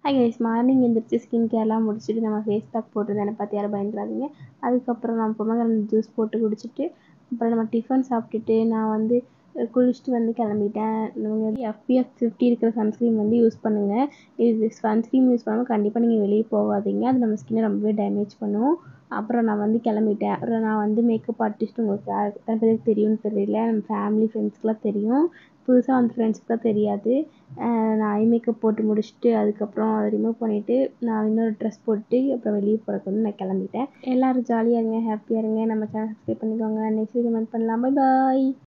high guys morning எழுந்திரிச்சு skin கேர்லாம் முடிச்சுட்டு நம்ம ஃபேஸ் பேக் போட்டிருந்தேன் என்னை பார்த்து யாரும் பயந்துடாதீங்க அதுக்கப்புறம் நான் பொமக்ரானேட் ஜூஸ் போட்டு குடிச்சிட்டு அப்புறம் நம்ம டிஃபன் சாப்பிட்டுட்டு நான் வந்து குளிச்சுட்டு வந்து கிளம்பிட்டேன் நீங்கள் வந்து எஃபிஎஃப் ஃபிஃப்டி இருக்கிற சன்ஸ்க்ரீன் வந்து யூஸ் பண்ணுங்கள் இது சன்ஸ்க்ரீன் யூஸ் பண்ணாமல் கண்டிப்பாக நீங்கள் வெளியே போகாதீங்க அது நம்ம ஸ்கின்னை ரொம்பவே டேமேஜ் பண்ணும் அப்புறம் நான் வந்து கிளம்பிட்டேன் அப்புறம் நான் வந்து மேக்கப் ஆர்டிஸ்ட் உங்களுக்கு யார் எத்தனை பேருக்கு தெரியும்னு தெரியல நம்ம ஃபேமிலி ஃப்ரெண்ட்ஸ்க்குலாம் தெரியும் புதுசாக வந்த ஃப்ரெண்ட்ஸ்க்குலாம் தெரியாது நான் ஐ மேக்கப் போட்டு முடிச்சுட்டு அதுக்கப்புறம் அதை ரிமூவ் பண்ணிவிட்டு நான் இன்னொரு ட்ரெஸ் போட்டு அப்புறம் வெளியே போகிறதுக்கு வந்து நான் கிளம்பிட்டேன் எல்லோரும் ஜாலியாக இருங்க ஹாப்பியாக இருங்க நம்ம சேனல் சப்ஸ்கிரைப் பண்ணிக்கோங்க நெக்ஸ்ட் வீடியோ பண்ணலாம் பாய் பாய்